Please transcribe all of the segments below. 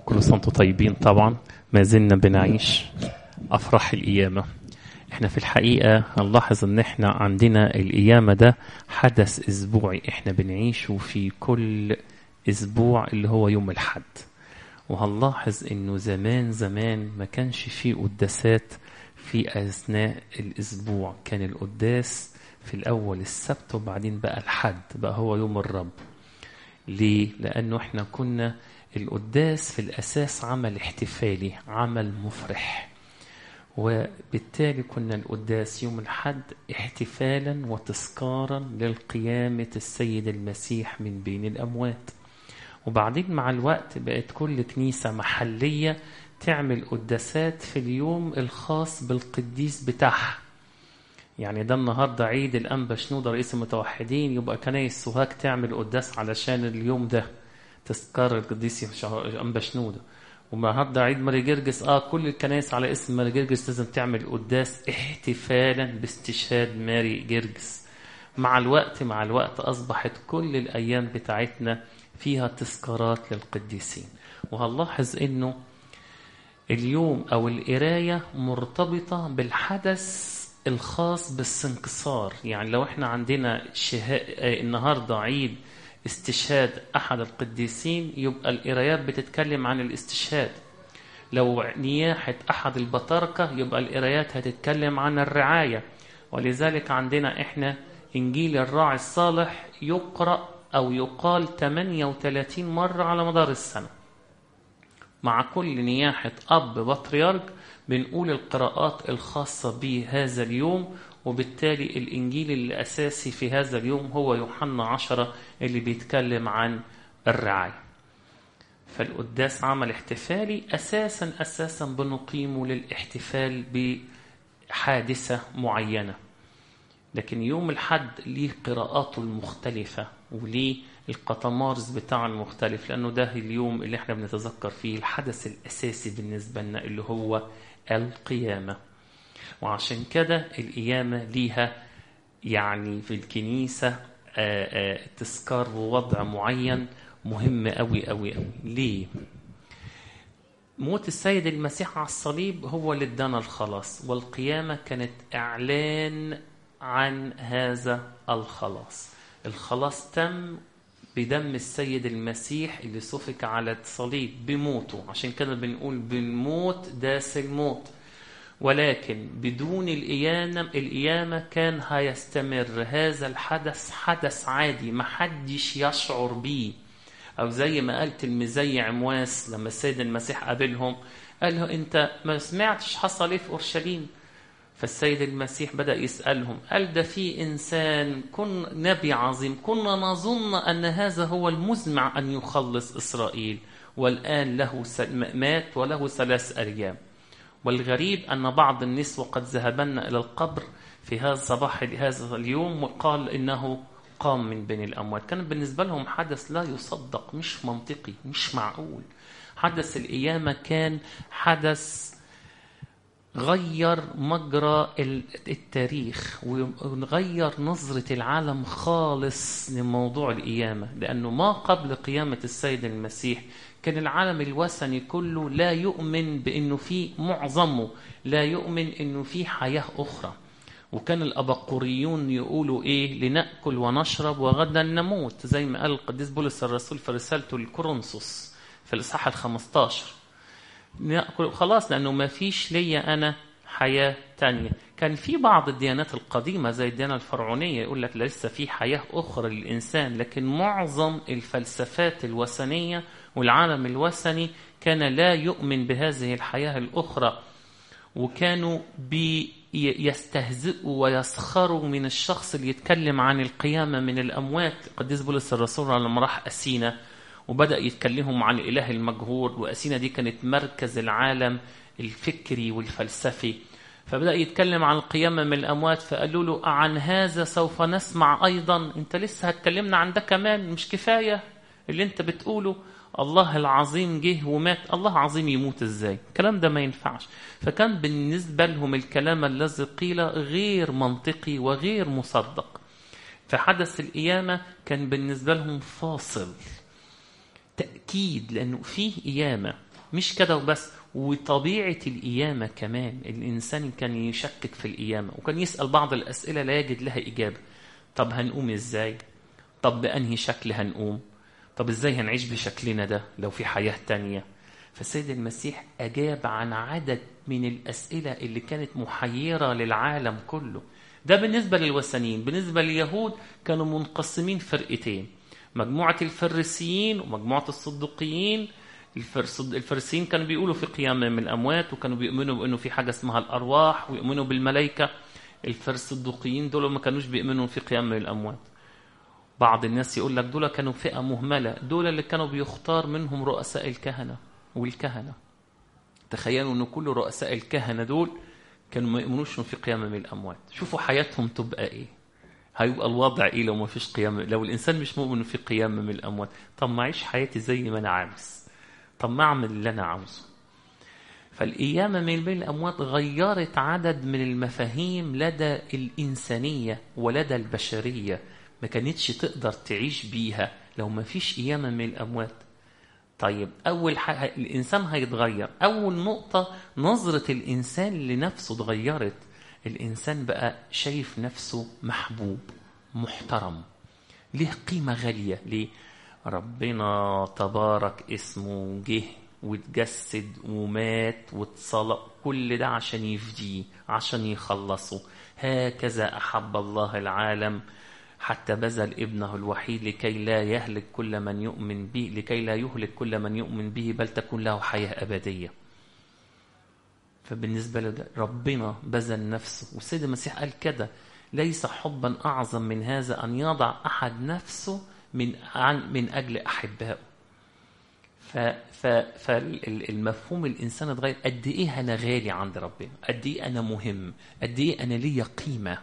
كل سنة وانتم طيبين طبعا ما زلنا بنعيش أفراح القيامة احنا في الحقيقة نلاحظ ان احنا عندنا القيامة ده حدث اسبوعي احنا بنعيشه في كل اسبوع اللي هو يوم الحد وهنلاحظ انه زمان زمان ما كانش فيه قداسات في اثناء الاسبوع كان القداس في الاول السبت وبعدين بقى الحد بقى هو يوم الرب ليه لانه احنا كنا القداس في الاساس عمل احتفالي عمل مفرح وبالتالي كنا القداس يوم الحد احتفالا وتذكارا للقيامة السيد المسيح من بين الأموات وبعدين مع الوقت بقت كل كنيسة محلية تعمل قداسات في اليوم الخاص بالقديس بتاعها يعني ده النهاردة عيد الأنبا شنودة رئيس المتوحدين يبقى كنايس سوهاج تعمل قداس علشان اليوم ده تذكار القديس أنبا شنودة والنهارده عيد ماري جرجس اه كل الكنائس على اسم ماري جرجس لازم تعمل قداس احتفالا باستشهاد ماري جرجس مع الوقت مع الوقت اصبحت كل الايام بتاعتنا فيها تذكارات للقديسين وهنلاحظ انه اليوم او القرايه مرتبطه بالحدث الخاص بالسنكسار يعني لو احنا عندنا شها... النهارده عيد استشهاد أحد القديسين يبقى القرايات بتتكلم عن الاستشهاد لو نياحة أحد البطاركة يبقى القرايات هتتكلم عن الرعاية ولذلك عندنا إحنا إنجيل الراعي الصالح يقرأ أو يقال 38 مرة على مدار السنة مع كل نياحة أب بطريرك بنقول القراءات الخاصة بهذا اليوم وبالتالي الإنجيل الأساسي في هذا اليوم هو يوحنا عشرة اللي بيتكلم عن الرعاية فالقداس عمل احتفالي أساسا أساسا بنقيمه للاحتفال بحادثة معينة لكن يوم الحد ليه قراءاته المختلفة وليه القطمارز بتاعه المختلف لأنه ده اليوم اللي احنا بنتذكر فيه الحدث الأساسي بالنسبة لنا اللي هو القيامة وعشان كده القيامة ليها يعني في الكنيسة آآ آآ تذكار ووضع معين مهم قوي قوي قوي ليه موت السيد المسيح على الصليب هو اللي ادانا الخلاص والقيامة كانت إعلان عن هذا الخلاص الخلاص تم بدم السيد المسيح اللي سفك على الصليب بموته عشان كده بنقول بالموت داس الموت ولكن بدون القيامة القيامة كان هيستمر هذا الحدث حدث عادي ما حدش يشعر بيه أو زي ما قال تلميذي عمواس لما السيد المسيح قابلهم قال له أنت ما سمعتش حصل إيه في أورشليم فالسيد المسيح بدأ يسألهم قال ده في إنسان كن نبي عظيم كنا نظن أن هذا هو المزمع أن يخلص إسرائيل والآن له مات وله ثلاث أيام والغريب أن بعض النسوة قد ذهبن إلى القبر في هذا الصباح هذا اليوم وقال إنه قام من بين الأموات كان بالنسبة لهم حدث لا يصدق مش منطقي مش معقول حدث القيامة كان حدث غير مجرى التاريخ وغير نظرة العالم خالص لموضوع القيامة لأنه ما قبل قيامة السيد المسيح كان العالم الوثني كله لا يؤمن بأنه في معظمه لا يؤمن أنه في حياة أخرى وكان الأبقوريون يقولوا إيه لنأكل ونشرب وغدا نموت زي ما قال القديس بولس الرسول في رسالته لكورنثوس في الإصحاح الخمستاشر نأكل خلاص لأنه ما فيش ليا أنا حياة تانية كان في بعض الديانات القديمة زي الديانة الفرعونية يقول لك لسه في حياة أخرى للإنسان لكن معظم الفلسفات الوثنية والعالم الوثني كان لا يؤمن بهذه الحياة الأخرى وكانوا بيستهزئوا ويسخروا من الشخص اللي يتكلم عن القيامة من الأموات قديس بولس الرسول لما راح أسينا وبدأ يتكلمهم عن الإله المجهور وأسينا دي كانت مركز العالم الفكري والفلسفي فبدأ يتكلم عن القيامة من الأموات فقالوا له عن هذا سوف نسمع أيضا أنت لسه هتكلمنا عن ده كمان مش كفاية اللي أنت بتقوله الله العظيم جه ومات الله عظيم يموت ازاي الكلام ده ما ينفعش فكان بالنسبة لهم الكلام الذي قيل غير منطقي وغير مصدق فحدث القيامة كان بالنسبة لهم فاصل تأكيد لأنه فيه قيامة مش كده وبس وطبيعة القيامة كمان الإنسان كان يشكك في القيامة وكان يسأل بعض الأسئلة لا يجد لها إجابة طب هنقوم إزاي طب بأنهي شكل هنقوم طب إزاي هنعيش بشكلنا ده لو في حياة تانية فالسيد المسيح أجاب عن عدد من الأسئلة اللي كانت محيرة للعالم كله ده بالنسبة للوثنيين بالنسبة لليهود كانوا منقسمين فرقتين مجموعة الفريسيين ومجموعة الصدقيين الفريسيين كانوا بيقولوا في قيام من الأموات وكانوا بيؤمنوا بأنه في حاجة اسمها الأرواح ويؤمنوا بالملائكة الصدقيين دول ما كانوش بيؤمنوا في قيام من الأموات بعض الناس يقول لك دول كانوا فئة مهملة دول اللي كانوا بيختار منهم رؤساء الكهنة والكهنة تخيلوا أن كل رؤساء الكهنة دول كانوا ما يؤمنوش في قيام من الأموات شوفوا حياتهم تبقى إيه هيبقى الوضع إيه لو ما فيش قيام لو الإنسان مش مؤمن في قيام من الأموات طب ما أعيش حياتي زي ما أنا عاوز طب ما أعمل اللي أنا عاوزه فالقيامة من بين الأموات غيرت عدد من المفاهيم لدى الإنسانية ولدى البشرية ما كانتش تقدر تعيش بيها لو ما فيش قيامة من الأموات طيب أول حاجة الإنسان هيتغير أول نقطة نظرة الإنسان لنفسه اتغيرت الإنسان بقى شايف نفسه محبوب محترم ليه قيمة غالية ليه ربنا تبارك اسمه جه واتجسد ومات واتصلب كل ده عشان يفديه عشان يخلصه هكذا أحب الله العالم حتى بذل ابنه الوحيد لكي لا يهلك كل من يؤمن به لكي لا يهلك كل من يؤمن به بل تكون له حياة أبدية فبالنسبة له ربنا بذل نفسه والسيد المسيح قال كده ليس حبا أعظم من هذا أن يضع أحد نفسه من عن من أجل أحبائه فالمفهوم الإنسان اتغير قد إيه أنا غالي عند ربنا قد إيه أنا مهم قد إيه أنا ليا قيمة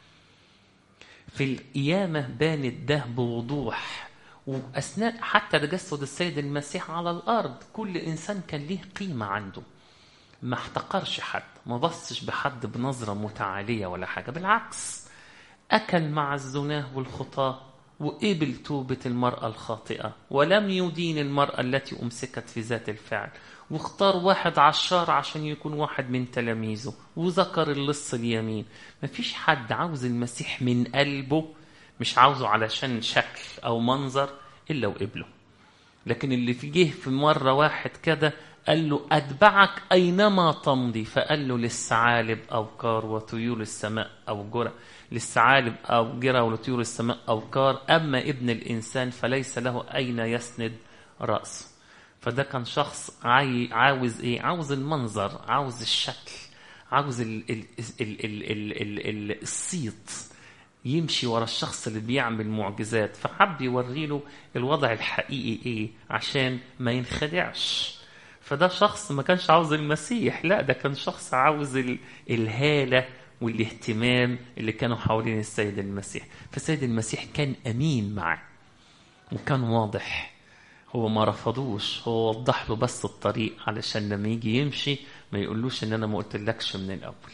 في القيامة بانت ده بوضوح وأثناء حتى تجسد السيد المسيح على الأرض كل إنسان كان ليه قيمة عنده ما احتقرش حد ما بصش بحد بنظرة متعالية ولا حاجة بالعكس أكل مع الزناه والخطاة وقبل توبة المرأة الخاطئة ولم يدين المرأة التي أمسكت في ذات الفعل واختار واحد عشار عشان يكون واحد من تلاميذه وذكر اللص اليمين مفيش حد عاوز المسيح من قلبه مش عاوزه علشان شكل أو منظر إلا وقبله لكن اللي في جه في مرة واحد كده قال له أتبعك أينما تمضي فقال له للثعالب أوكار وطيور السماء أو جرى للثعالب أو جرى ولطيور السماء أوكار أما ابن الإنسان فليس له أين يسند رأسه فده كان شخص عاي... عاوز إيه عاوز المنظر عاوز الشكل عاوز ال... ال... ال... ال... ال... ال... ال... الصيت يمشي ورا الشخص اللي بيعمل معجزات فحب يوري له الوضع الحقيقي ايه عشان ما ينخدعش فده شخص ما كانش عاوز المسيح لا ده كان شخص عاوز الهالة والاهتمام اللي كانوا حوالين السيد المسيح فالسيد المسيح كان أمين معاه وكان واضح هو ما رفضوش هو وضح له بس الطريق علشان لما يجي يمشي ما يقولوش ان انا ما قلتلكش من الاول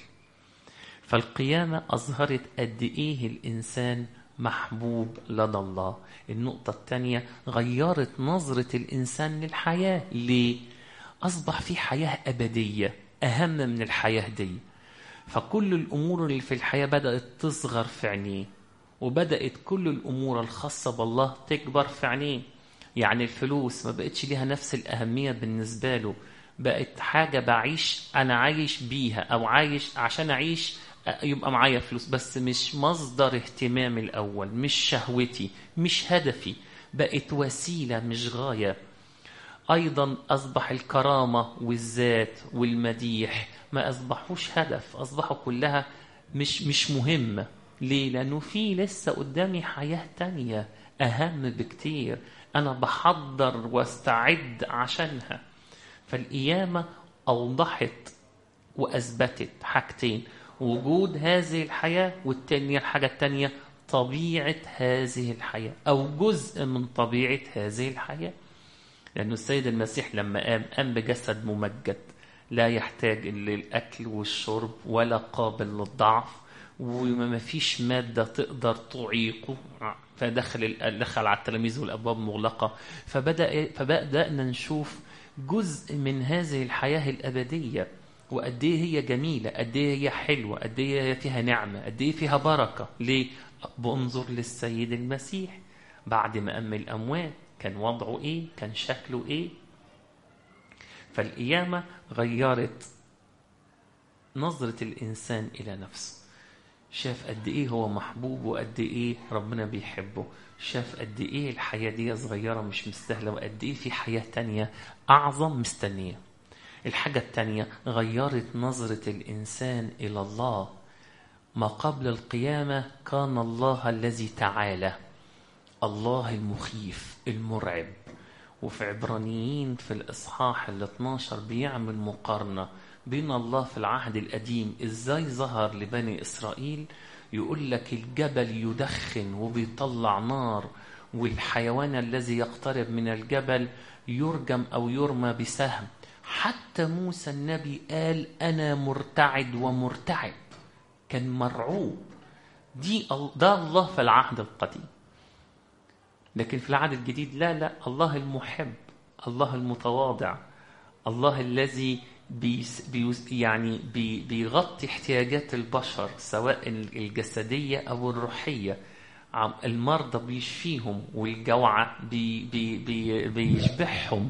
فالقيامة أظهرت قد إيه الإنسان محبوب لدى الله النقطة الثانية غيرت نظرة الإنسان للحياة ليه؟ أصبح في حياة أبدية أهم من الحياة دي فكل الأمور اللي في الحياة بدأت تصغر في عينيه وبدأت كل الأمور الخاصة بالله تكبر في عينيه يعني الفلوس ما بقتش ليها نفس الأهمية بالنسبة له بقت حاجة بعيش أنا عايش بيها أو عايش عشان أعيش يبقى معايا فلوس بس مش مصدر اهتمامي الأول مش شهوتي مش هدفي بقت وسيلة مش غاية أيضا أصبح الكرامة والذات والمديح ما أصبحوش هدف أصبحوا كلها مش مش مهمة ليه؟ لأنه في لسه قدامي حياة تانية أهم بكتير أنا بحضر واستعد عشانها فالقيامة أوضحت وأثبتت حاجتين وجود هذه الحياة والتانية الحاجة التانية طبيعة هذه الحياة أو جزء من طبيعة هذه الحياة لأن السيد المسيح لما قام قام بجسد ممجد لا يحتاج إلا الأكل والشرب ولا قابل للضعف وما فيش مادة تقدر تعيقه فدخل دخل على التلاميذ والأبواب مغلقة فبدأ فبدأنا نشوف جزء من هذه الحياة الأبدية وقد ايه هي جميلة قد ايه هي حلوة قد ايه هي فيها نعمة قد ايه فيها بركة ليه بنظر للسيد المسيح بعد ما قام الأموات كان وضعه ايه كان شكله ايه فالقيامة غيرت نظرة الإنسان إلى نفسه شاف قد إيه هو محبوب وقد إيه ربنا بيحبه شاف قد إيه الحياة دي صغيرة مش مستاهلة وقد إيه في حياة تانية أعظم مستنية الحاجة التانية غيرت نظرة الإنسان إلى الله ما قبل القيامة كان الله الذي تعالى الله المخيف المرعب وفي عبرانيين في الإصحاح ال 12 بيعمل مقارنة بين الله في العهد القديم إزاي ظهر لبني إسرائيل يقول لك الجبل يدخن وبيطلع نار والحيوان الذي يقترب من الجبل يرجم أو يرمى بسهم حتى موسى النبي قال أنا مرتعد ومرتعب كان مرعوب دي ده الله في العهد القديم لكن في العهد الجديد لا لا الله المحب الله المتواضع الله الذي بيس بيس يعني بي بيغطي احتياجات البشر سواء الجسدية أو الروحية المرضى بيشفيهم والجوعى بي بي بي بيشبعهم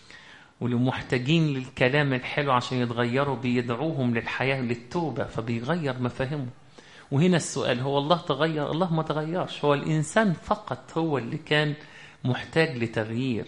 والمحتاجين للكلام الحلو عشان يتغيروا بيدعوهم للحياة للتوبة فبيغير مفاهيمهم وهنا السؤال هو الله تغير الله ما تغيرش هو الإنسان فقط هو اللي كان محتاج لتغيير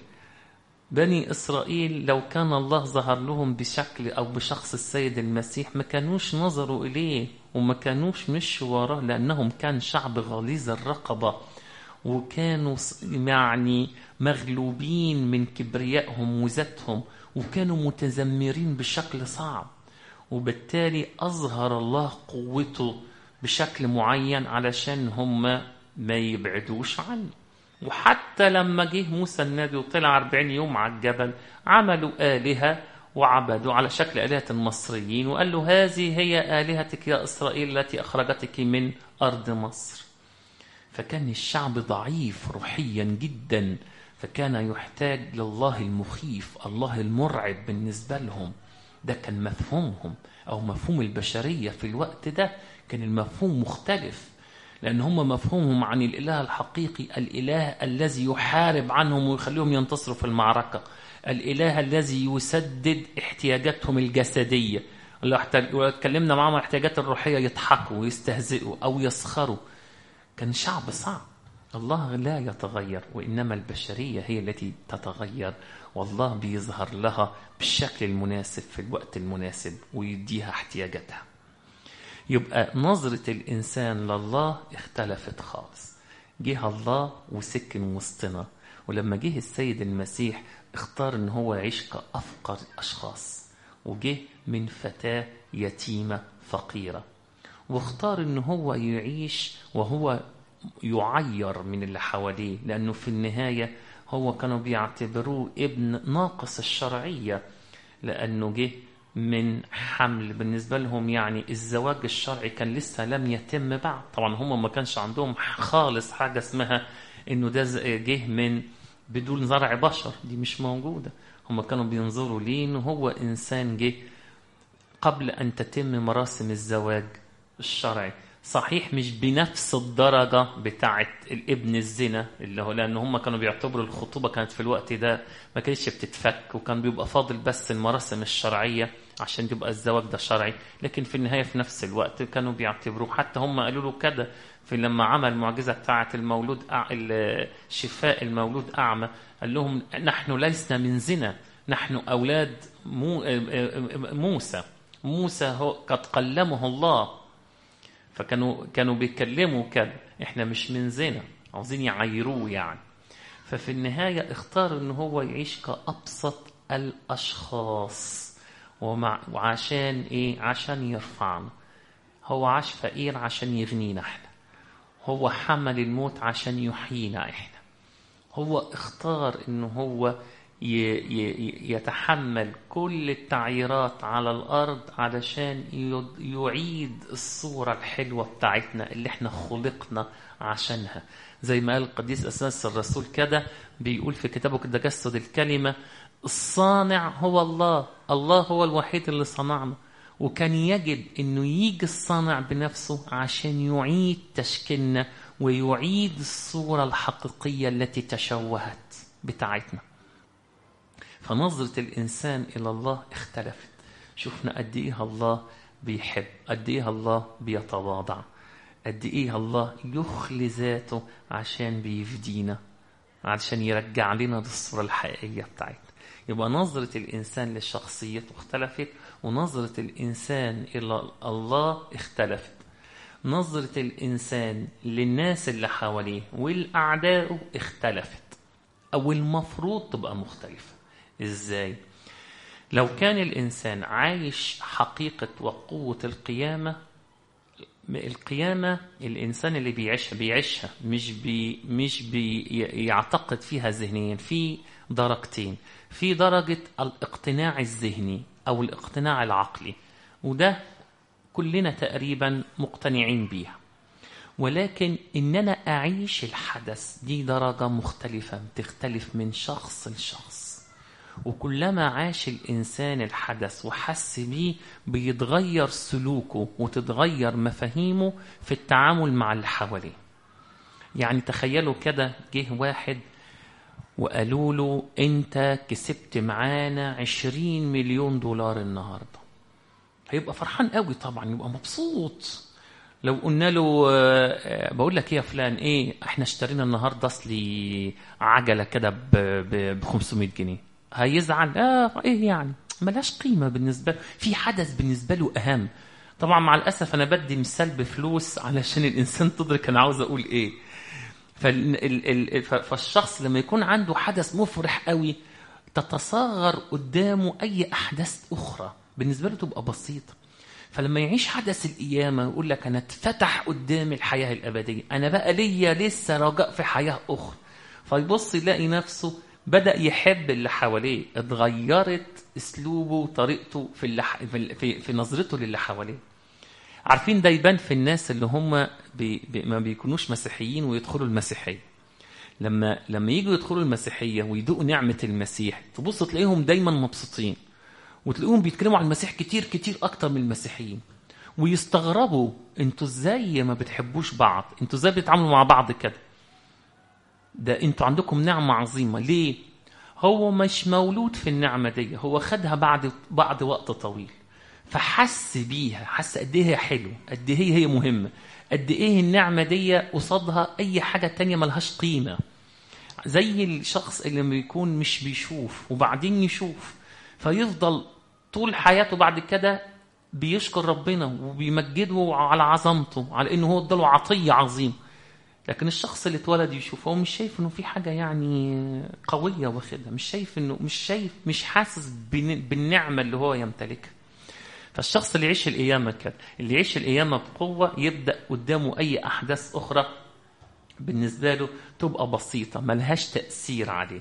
بني إسرائيل لو كان الله ظهر لهم بشكل أو بشخص السيد المسيح ما كانوش نظروا إليه وما كانوش مشوا وراه لأنهم كان شعب غليظ الرقبة وكانوا يعني مغلوبين من كبريائهم وذاتهم وكانوا متذمرين بشكل صعب وبالتالي أظهر الله قوته بشكل معين علشان هم ما يبعدوش عنه وحتى لما جه موسى النبي وطلع 40 يوم على الجبل عملوا آلهة وعبدوا على شكل آلهة المصريين وقال له هذه هي آلهتك يا إسرائيل التي أخرجتك من أرض مصر فكان الشعب ضعيف روحيا جدا فكان يحتاج لله المخيف الله المرعب بالنسبة لهم ده كان مفهومهم أو مفهوم البشرية في الوقت ده كان المفهوم مختلف لأن هم مفهومهم عن الإله الحقيقي الإله الذي يحارب عنهم ويخليهم ينتصروا في المعركة الإله الذي يسدد احتياجاتهم الجسدية لو اتكلمنا معهم عن الاحتياجات الروحية يضحكوا ويستهزئوا أو يسخروا كان شعب صعب الله لا يتغير وإنما البشرية هي التي تتغير والله بيظهر لها بالشكل المناسب في الوقت المناسب ويديها احتياجاتها يبقى نظرة الإنسان لله اختلفت خالص جه الله وسكن وسطنا ولما جه السيد المسيح اختار ان هو يعيش كأفقر أشخاص وجه من فتاة يتيمة فقيرة واختار ان هو يعيش وهو يعير من اللي حواليه لأنه في النهاية هو كانوا بيعتبروه ابن ناقص الشرعية لأنه جه من حمل بالنسبة لهم يعني الزواج الشرعي كان لسه لم يتم بعد طبعا هم ما كانش عندهم خالص حاجة اسمها انه ده جه من بدون زرع بشر دي مش موجودة هم كانوا بينظروا ليه انه هو انسان جه قبل ان تتم مراسم الزواج الشرعي صحيح مش بنفس الدرجة بتاعت الابن الزنا اللي هو لأن هم كانوا بيعتبروا الخطوبة كانت في الوقت ده ما كانتش بتتفك وكان بيبقى فاضل بس المراسم الشرعية عشان يبقى الزواج ده شرعي لكن في النهاية في نفس الوقت كانوا بيعتبروه حتى هم قالوا له كده في لما عمل المعجزة بتاعت المولود أع... شفاء المولود أعمى قال لهم نحن لسنا من زنا نحن أولاد مو... موسى موسى هو قد قلمه الله فكانوا كانوا بيتكلموا كده احنا مش من زنا عاوزين يعيروه يعني ففي النهاية اختار ان هو يعيش كأبسط الأشخاص ومع وعشان ايه عشان يرفعنا هو عاش فقير عشان يغنينا احنا هو حمل الموت عشان يحيينا احنا هو اختار ان هو يتحمل كل التعييرات على الأرض علشان يعيد الصورة الحلوة بتاعتنا اللي احنا خلقنا عشانها زي ما قال القديس أساس الرسول كده بيقول في كتابه تجسد الكلمة الصانع هو الله الله هو الوحيد اللي صنعنا وكان يجب انه يجي الصانع بنفسه عشان يعيد تشكيلنا ويعيد الصورة الحقيقية التي تشوهت بتاعتنا فنظرة الإنسان إلى الله اختلفت شفنا قد إيه الله بيحب قد إيه الله بيتواضع قد إيه الله يخلي ذاته عشان بيفدينا عشان يرجع لنا الصورة الحقيقية بتاعتنا يبقى نظرة الإنسان لشخصيته اختلفت ونظرة الإنسان إلى الله اختلفت نظرة الإنسان للناس اللي حواليه والأعداء اختلفت أو المفروض تبقى مختلفة إزاي؟ لو كان الإنسان عايش حقيقة وقوة القيامة القيامة الإنسان اللي بيعيشها بيعيشها مش بي مش بيعتقد فيها ذهنيا في درجتين في درجة الاقتناع الذهني أو الاقتناع العقلي وده كلنا تقريبا مقتنعين بيها ولكن إن أنا أعيش الحدث دي درجة مختلفة بتختلف من شخص لشخص وكلما عاش الإنسان الحدث وحس بيه بيتغير سلوكه وتتغير مفاهيمه في التعامل مع اللي حواليه يعني تخيلوا كده جه واحد وقالوا له انت كسبت معانا عشرين مليون دولار النهارده هيبقى فرحان قوي طبعا يبقى مبسوط لو قلنا له بقول لك ايه يا فلان ايه احنا اشترينا النهارده اصلي عجله كده ب 500 جنيه هيزعل اه ايه يعني ملاش قيمه بالنسبه له في حدث بالنسبه له اهم طبعا مع الاسف انا بدي مثال بفلوس علشان الانسان تدرك انا عاوز اقول ايه فالشخص لما يكون عنده حدث مفرح قوي تتصاغر قدامه اي احداث اخرى بالنسبه له تبقى بسيطه فلما يعيش حدث القيامة يقول لك أنا اتفتح قدامي الحياة الأبدية أنا بقى ليا لسه رجاء في حياة أخرى فيبص يلاقي نفسه بدأ يحب اللي حواليه اتغيرت أسلوبه وطريقته في, اللي في, في, في نظرته للي حواليه عارفين ده يبان في الناس اللي هم بي بي ما بيكونوش مسيحيين ويدخلوا المسيحية لما لما يجوا يدخلوا المسيحية ويدوقوا نعمة المسيح تبص تلاقيهم دايما مبسوطين وتلاقيهم بيتكلموا عن المسيح كتير كتير اكتر من المسيحيين ويستغربوا انتوا ازاي ما بتحبوش بعض انتوا ازاي بتتعاملوا مع بعض كده ده انتوا عندكم نعمة عظيمة ليه هو مش مولود في النعمة دي هو خدها بعد بعد وقت طويل فحس بيها حس قد ايه هي حلوه قد ايه هي مهمة قد ايه النعمة دي قصادها اي حاجة تانية ملهاش قيمة زي الشخص اللي لما يكون مش بيشوف وبعدين يشوف فيفضل طول حياته بعد كده بيشكر ربنا وبيمجده على عظمته على انه هو اداله عطيه عظيمه لكن الشخص اللي اتولد يشوف هو مش شايف انه في حاجه يعني قويه واخدها مش شايف انه مش شايف مش حاسس بالنعمه اللي هو يمتلكها فالشخص اللي يعيش القيامه كده اللي يعيش القيامه بقوه يبدا قدامه اي احداث اخرى بالنسبه له تبقى بسيطه ملهاش تاثير عليه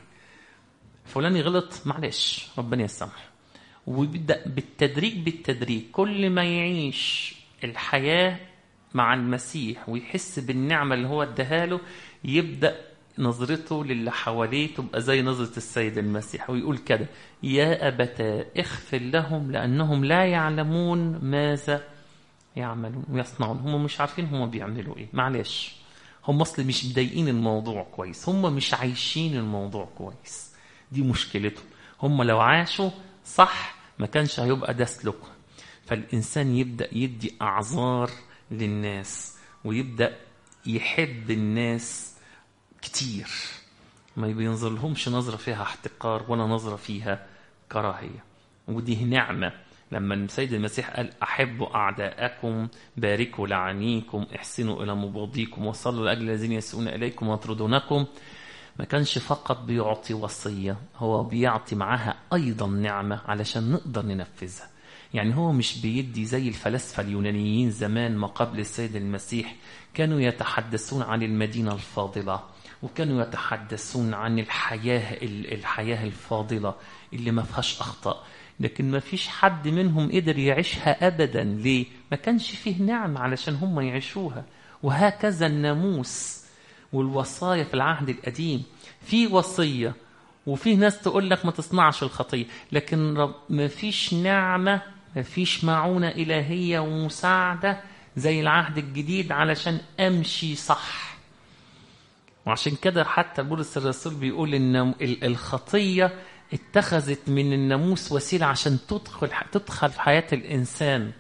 فلان غلط معلش ربنا يسامحه ويبدا بالتدريج بالتدريج كل ما يعيش الحياه مع المسيح ويحس بالنعمه اللي هو اداها له يبدا نظرته للي حواليه تبقى زي نظره السيد المسيح ويقول كده يا ابتا اغفر لهم لانهم لا يعلمون ماذا يعملون ويصنعون هم مش عارفين هم بيعملوا ايه معلش هم اصل مش مضايقين الموضوع كويس هم مش عايشين الموضوع كويس دي مشكلتهم هم لو عاشوا صح ما كانش هيبقى ده سلوكهم فالإنسان يبدأ يدي أعذار للناس ويبدأ يحب الناس كتير ما بينظر لهمش نظرة فيها احتقار ولا نظرة فيها كراهية ودي نعمة لما السيد المسيح قال أحبوا أعداءكم باركوا لعنيكم احسنوا إلى مبغضيكم وصلوا لأجل الذين يسؤون إليكم ويطردونكم ما كانش فقط بيعطي وصية هو بيعطي معاها أيضا نعمة علشان نقدر ننفذها يعني هو مش بيدي زي الفلاسفة اليونانيين زمان ما قبل السيد المسيح كانوا يتحدثون عن المدينة الفاضلة وكانوا يتحدثون عن الحياة الحياة الفاضلة اللي ما فيهاش أخطاء لكن ما فيش حد منهم قدر يعيشها أبدا ليه؟ ما كانش فيه نعمة علشان هم يعيشوها وهكذا الناموس والوصايا في العهد القديم في وصية وفي ناس تقول لك ما تصنعش الخطية لكن رب ما فيش نعمة ما فيش معونة إلهية ومساعدة زي العهد الجديد علشان أمشي صح وعشان كده حتى بولس الرسول بيقول ان الخطيه اتخذت من الناموس وسيله عشان تدخل تدخل في حياه الانسان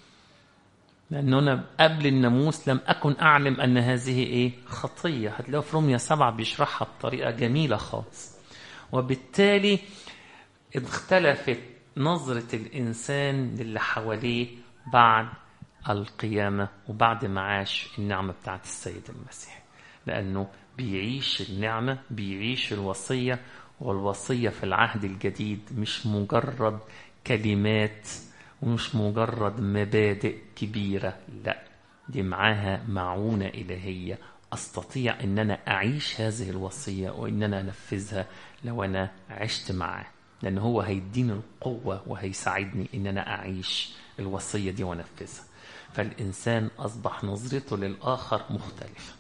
لانه انا قبل الناموس لم اكن اعلم ان هذه ايه خطيه هتلاقوا في روميا سبعة بيشرحها بطريقه جميله خالص وبالتالي اختلفت نظره الانسان للي حواليه بعد القيامه وبعد ما عاش النعمه بتاعت السيد المسيح لانه بيعيش النعمة بيعيش الوصية والوصية في العهد الجديد مش مجرد كلمات ومش مجرد مبادئ كبيرة لا دي معاها معونة إلهية أستطيع أن أنا أعيش هذه الوصية وأن أنا أنفذها لو أنا عشت معاه لأن هو هيديني القوة وهيساعدني أن أنا أعيش الوصية دي وأنفذها فالإنسان أصبح نظرته للآخر مختلفة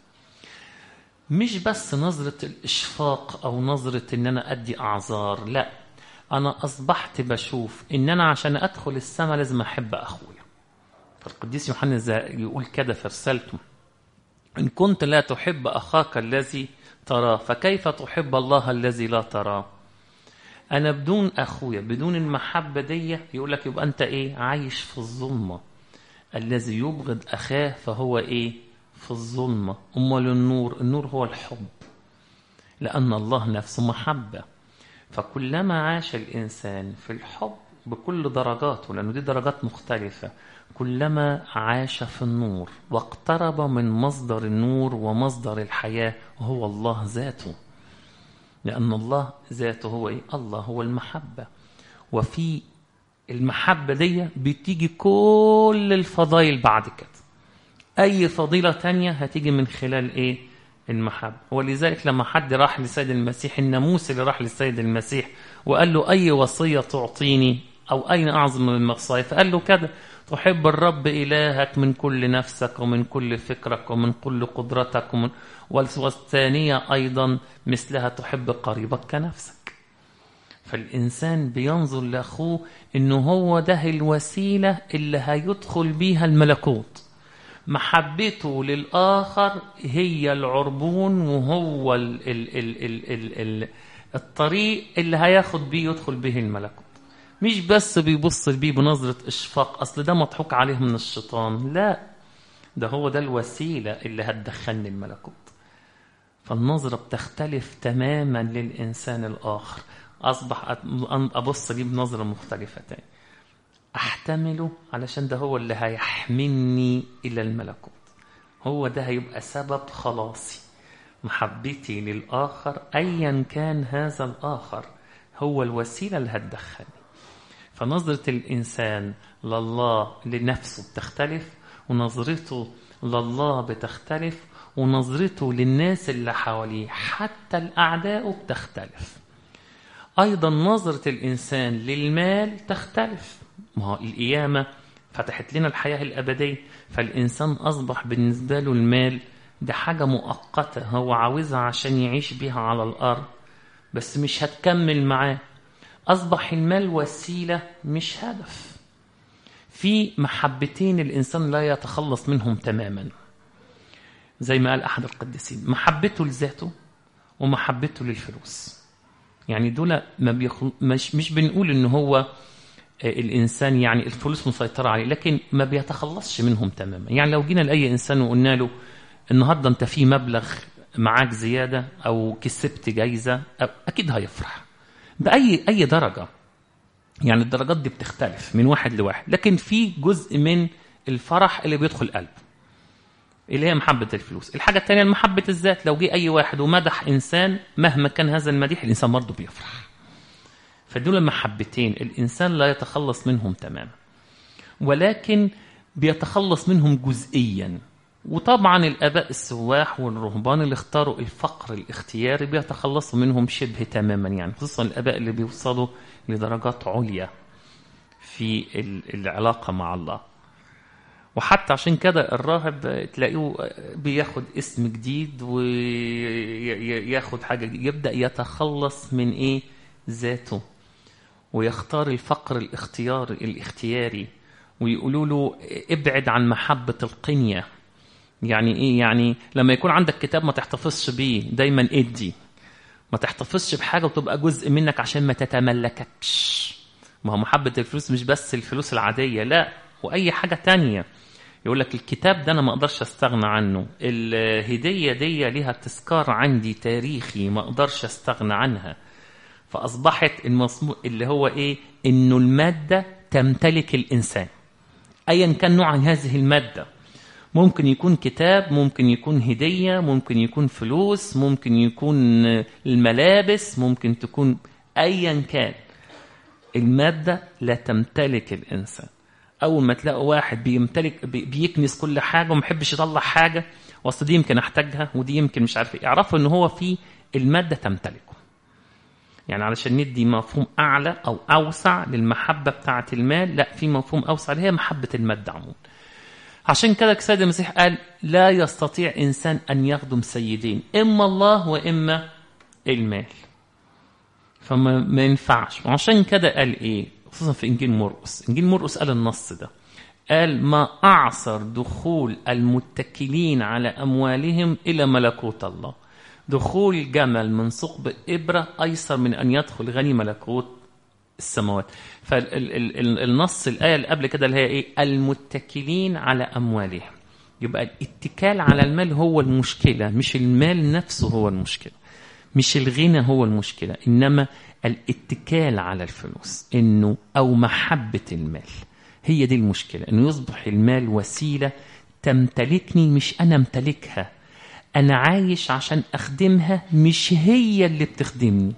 مش بس نظرة الإشفاق أو نظرة إن أنا أدي أعذار لا أنا أصبحت بشوف إن أنا عشان أدخل السماء لازم أحب أخويا فالقديس يوحنا يقول كده في رسالته إن كنت لا تحب أخاك الذي تراه فكيف تحب الله الذي لا تراه أنا بدون أخويا بدون المحبة دي يقول لك يبقى أنت إيه عايش في الظلمة الذي يبغض أخاه فهو إيه في الظلمة أمال النور النور هو الحب لأن الله نفسه محبة فكلما عاش الإنسان في الحب بكل درجاته لأنه دي درجات مختلفة كلما عاش في النور واقترب من مصدر النور ومصدر الحياة وهو الله ذاته لأن الله ذاته هو إيه؟ الله هو المحبة وفي المحبة دي بتيجي كل الفضائل بعد كده أي فضيلة تانية هتيجي من خلال إيه؟ المحبة ولذلك لما حد راح لسيد المسيح الناموس اللي راح للسيد المسيح وقال له أي وصية تعطيني أو أين أعظم من المقصاية فقال له كده تحب الرب إلهك من كل نفسك ومن كل فكرك ومن كل قدرتك ومن والثانية أيضا مثلها تحب قريبك كنفسك فالإنسان بينظر لأخوه إنه هو ده الوسيلة اللي هيدخل بيها الملكوت محبته للآخر هي العربون وهو ال ال ال ال ال ال الطريق اللي هياخد بيه يدخل به الملكوت مش بس بيبص بيه بنظرة إشفاق أصل ده مضحوك عليه من الشيطان لا ده هو ده الوسيلة اللي هتدخلني الملكوت فالنظرة بتختلف تماما للإنسان الآخر أصبح أبص ليه بنظرة مختلفة تاني احتمله علشان ده هو اللي هيحملني الى الملكوت هو ده هيبقى سبب خلاصي محبتي للاخر ايا كان هذا الاخر هو الوسيله اللي هتدخلني فنظره الانسان لله لنفسه بتختلف ونظرته لله بتختلف ونظرته للناس اللي حواليه حتى الاعداء بتختلف ايضا نظره الانسان للمال تختلف ما هو القيامة فتحت لنا الحياة الأبدية فالإنسان أصبح بالنسبة له المال ده حاجة مؤقتة هو عاوزها عشان يعيش بيها على الأرض بس مش هتكمل معاه أصبح المال وسيلة مش هدف في محبتين الإنسان لا يتخلص منهم تماما زي ما قال أحد القديسين محبته لذاته ومحبته للفلوس يعني دول ما بيخل... مش, مش بنقول إن هو الانسان يعني الفلوس مسيطره عليه لكن ما بيتخلصش منهم تماما يعني لو جينا لاي انسان وقلنا له النهارده انت في مبلغ معاك زياده او كسبت جايزه اكيد هيفرح باي اي درجه يعني الدرجات دي بتختلف من واحد لواحد لكن في جزء من الفرح اللي بيدخل قلب اللي هي محبة الفلوس الحاجة الثانية محبة الذات لو جه أي واحد ومدح إنسان مهما كان هذا المديح الإنسان برضه بيفرح فدول محبتين الإنسان لا يتخلص منهم تماما ولكن بيتخلص منهم جزئيا وطبعا الآباء السواح والرهبان اللي اختاروا الفقر الاختياري بيتخلصوا منهم شبه تماما يعني خصوصا الآباء اللي بيوصلوا لدرجات عليا في العلاقة مع الله وحتى عشان كده الراهب تلاقيه بياخد اسم جديد وياخد حاجة جديد. يبدأ يتخلص من ايه ذاته ويختار الفقر الاختيار الاختياري ويقولوا له ابعد عن محبة القنية يعني ايه يعني لما يكون عندك كتاب ما تحتفظش بيه دايما ادي ما تحتفظش بحاجة وتبقى جزء منك عشان ما تتملككش ما هو محبة الفلوس مش بس الفلوس العادية لا وأي حاجة تانية يقول لك الكتاب ده أنا ما أقدرش أستغنى عنه الهدية دي ليها تذكار عندي تاريخي ما أقدرش أستغنى عنها فأصبحت المصمو... اللي هو إيه إنه المادة تمتلك الإنسان أيا كان نوع هذه المادة ممكن يكون كتاب ممكن يكون هدية ممكن يكون فلوس ممكن يكون الملابس ممكن تكون أيا كان المادة لا تمتلك الإنسان أول ما تلاقوا واحد بيمتلك بيكنس كل حاجة وما يحبش يطلع حاجة وأصل دي يمكن أحتاجها ودي يمكن مش عارف إيه اعرفوا إن هو في المادة تمتلكه يعني علشان ندي مفهوم أعلى أو أوسع للمحبة بتاعة المال لا في مفهوم أوسع اللي هي محبة المادة عموما عشان كده السيد المسيح قال لا يستطيع إنسان أن يخدم سيدين إما الله وإما المال فما ما ينفعش وعشان كده قال إيه خصوصا في إنجيل مرقس إنجيل مرقس قال النص ده قال ما أعصر دخول المتكلين على أموالهم إلى ملكوت الله دخول جمل من ثقب إبرة أيسر من أن يدخل غني ملكوت السماوات فالنص الآية اللي قبل كده اللي هي إيه المتكلين على أموالهم يبقى الاتكال على المال هو المشكلة مش المال نفسه هو المشكلة مش الغنى هو المشكلة إنما الاتكال على الفلوس إنه أو محبة المال هي دي المشكلة إنه يصبح المال وسيلة تمتلكني مش أنا امتلكها أنا عايش عشان أخدمها مش هي اللي بتخدمني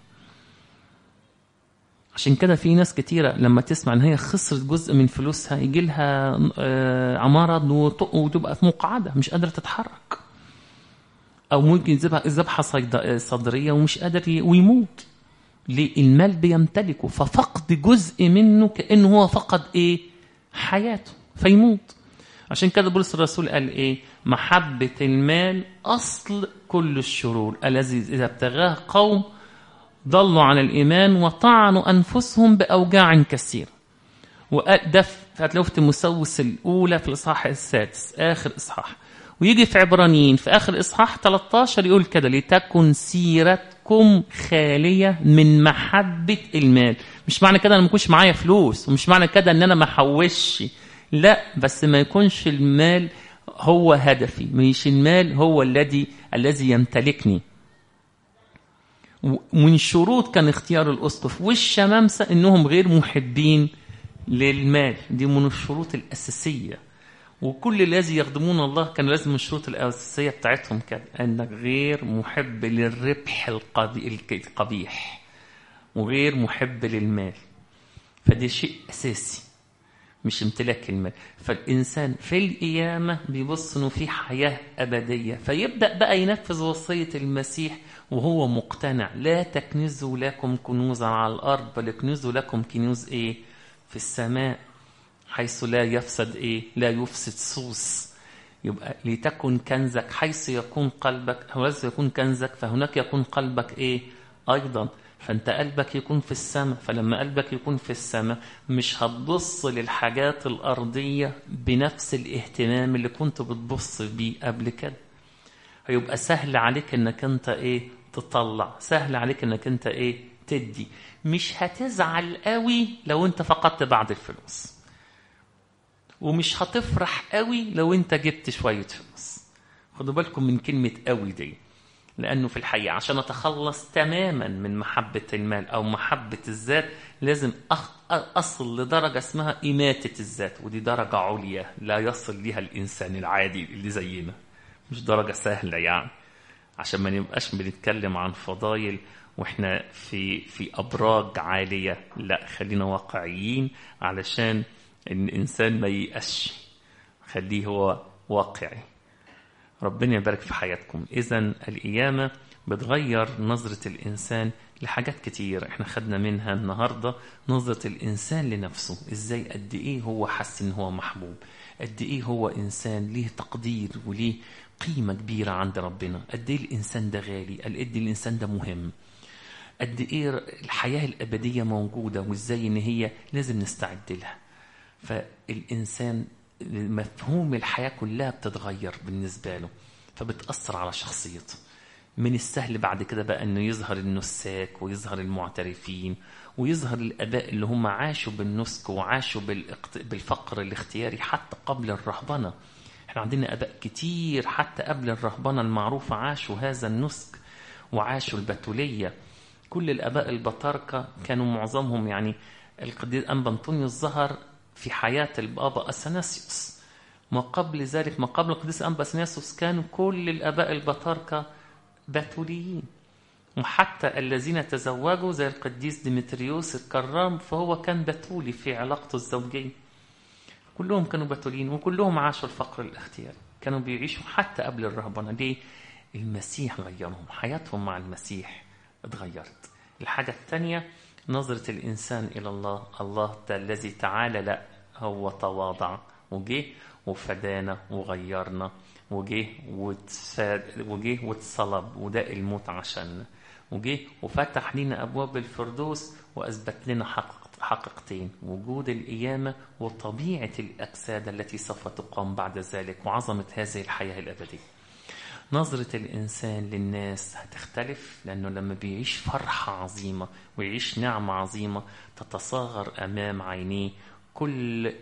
عشان كده في ناس كتيرة لما تسمع ان هي خسرت جزء من فلوسها يجي لها عمارة وتبقى في مقعدة مش قادرة تتحرك او ممكن يذبح ذبحة صدرية ومش قادر ويموت ليه المال بيمتلكه ففقد جزء منه كأنه هو فقد ايه حياته فيموت عشان كده بولس الرسول قال ايه محبة المال اصل كل الشرور الذي اذا ابتغاه قوم ضلوا عن الإيمان وطعنوا أنفسهم بأوجاع كثيرة وده هتلاقوه في المسوس الأولى في الإصحاح السادس آخر إصحاح ويجي في عبرانيين في آخر إصحاح 13 يقول كده لتكن سيرتكم خالية من محبة المال مش معنى كده أنا ما يكونش معايا فلوس ومش معنى كده أن أنا ما حوش لا بس ما يكونش المال هو هدفي مش المال هو الذي الذي يمتلكني ومن شروط كان اختيار الأسقف والشمامسة إنهم غير محبين للمال دي من الشروط الأساسية وكل الذي يخدمون الله كان لازم من الشروط الأساسية بتاعتهم كان أنك غير محب للربح القبيح وغير محب للمال فدي شيء أساسي مش امتلاك المال فالإنسان في القيامة بيبص إنه في حياة أبدية فيبدأ بقى ينفذ وصية المسيح وهو مقتنع لا تكنزوا لكم كنوزا على الأرض بل اكنزوا لكم كنوز إيه في السماء حيث لا يفسد إيه لا يفسد سوس يبقى لتكن كنزك حيث يكون قلبك حيث يكون كنزك فهناك يكون قلبك إيه أيضا فأنت قلبك يكون في السماء فلما قلبك يكون في السماء مش هتبص للحاجات الأرضية بنفس الاهتمام اللي كنت بتبص بيه قبل كده هيبقى سهل عليك انك انت ايه تطلع سهل عليك انك انت ايه تدي مش هتزعل قوي لو انت فقدت بعض الفلوس ومش هتفرح قوي لو انت جبت شوية فلوس خدوا بالكم من كلمة قوي دي لأنه في الحقيقة عشان أتخلص تماما من محبة المال أو محبة الذات لازم أصل لدرجة اسمها إماتة الذات ودي درجة عليا لا يصل لها الإنسان العادي اللي زينا مش درجة سهلة يعني عشان ما نبقاش بنتكلم عن فضايل واحنا في في ابراج عاليه لا خلينا واقعيين علشان الانسان ما ييأسش خليه هو واقعي ربنا يبارك في حياتكم اذا القيامه بتغير نظره الانسان لحاجات كتير احنا خدنا منها النهاردة نظرة الإنسان لنفسه ازاي قد ايه هو حس ان هو محبوب قد ايه هو إنسان ليه تقدير وليه قيمة كبيرة عند ربنا قد ايه الإنسان ده غالي قد ايه الإنسان ده مهم قد ايه الحياة الأبدية موجودة وازاي ان هي لازم نستعد لها فالإنسان مفهوم الحياة كلها بتتغير بالنسبة له فبتأثر على شخصيته من السهل بعد كده بقى انه يظهر النساك ويظهر المعترفين ويظهر الاباء اللي هم عاشوا بالنسك وعاشوا بالفقر الاختياري حتى قبل الرهبنه احنا عندنا اباء كتير حتى قبل الرهبنه المعروفه عاشوا هذا النسك وعاشوا البتوليه كل الاباء البطاركه كانوا معظمهم يعني القديس انبا انطونيوس ظهر في حياه البابا اثناسيوس ما قبل ذلك ما قبل القديس انبا اثناسيوس كانوا كل الاباء البطاركه بتوليين وحتى الذين تزوجوا زي القديس ديمتريوس الكرام فهو كان بتولي في علاقته الزوجية كلهم كانوا بتوليين وكلهم عاشوا الفقر الاختياري كانوا بيعيشوا حتى قبل الرهبنة ليه؟ المسيح غيرهم حياتهم مع المسيح اتغيرت الحاجة الثانية نظرة الإنسان إلى الله الله الذي تعالى لا هو تواضع وجه وفدانا وغيرنا وجه وجه واتصلب وده الموت عشان وجه وفتح لنا ابواب الفردوس واثبت لنا حقيقتين وجود القيامه وطبيعه الاجساد التي سوف تقام بعد ذلك وعظمه هذه الحياه الابديه. نظرة الإنسان للناس هتختلف لأنه لما بيعيش فرحة عظيمة ويعيش نعمة عظيمة تتصاغر أمام عينيه كل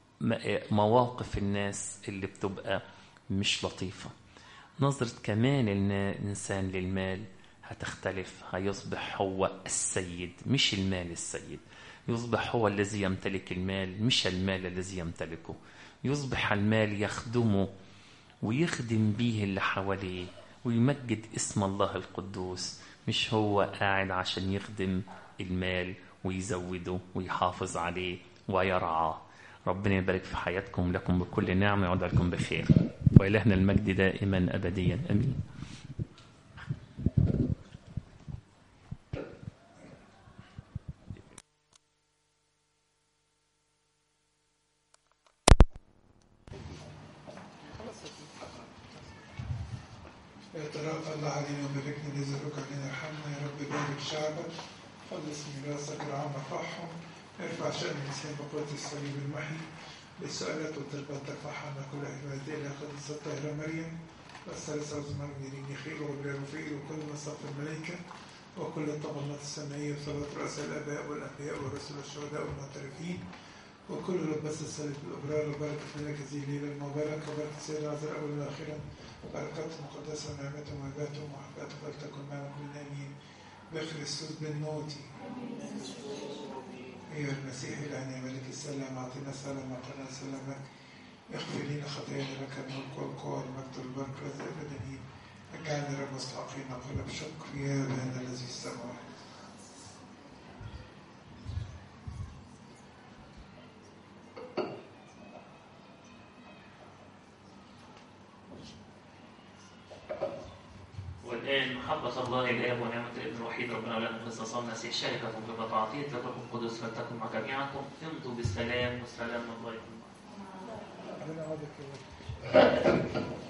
مواقف الناس اللي بتبقى مش لطيفة نظرة كمان الإنسان للمال هتختلف هيصبح هو السيد مش المال السيد يصبح هو الذي يمتلك المال مش المال الذي يمتلكه يصبح المال يخدمه ويخدم بيه اللي حواليه ويمجد اسم الله القدوس مش هو قاعد عشان يخدم المال ويزوده ويحافظ عليه ويرعاه ربنا يبارك في حياتكم لكم بكل نعمة ويعود لكم بخير وإلهنا المجد دائما أبديا أمين اعتراف الله علينا وباركنا لذلك علينا ارحمنا يا رب بارك شعبك خلص ميراثك العام رفعهم ارفع شأن الإنسان بقوة الصليب المحي بالسؤالات والطلبات ترفعها كل عبادة إلى قدس الطاهرة مريم والثالث عظمى المؤمنين ميخائيل وجبريل وفيل وكل مصاف الملائكة وكل الطغمات السمائية وثلاث رؤساء الآباء والأنبياء والرسل والشهداء والمعترفين وكل لباس الصليب الأبرار وبركة ملك هذه الليلة المباركة وبركة سيد العذراء أولا وآخرا بركاتهم مقدسة ونعمتهم وهباتهم وحفاتهم فلتكن معنا كلنا آمين بخريستوس بالنوتي أيها المسيح الآن ملك السلام أعطنا سلام أعطنا سلامك اغفر لنا خطايانا لك الملك والقوة والمجد والبركة والأبدين اجعلنا رب مستحقين نقول بشكر يا أبانا الذي في السماوات والآن محبة الله الآب ونعمة الابن الوحيد ربنا ولنا خصص المسيح شركة في عطية الروح القدس فلتكن مع جميعكم امضوا بالسلام والسلام الله يكون معكم. ربنا يعوضك يا رب.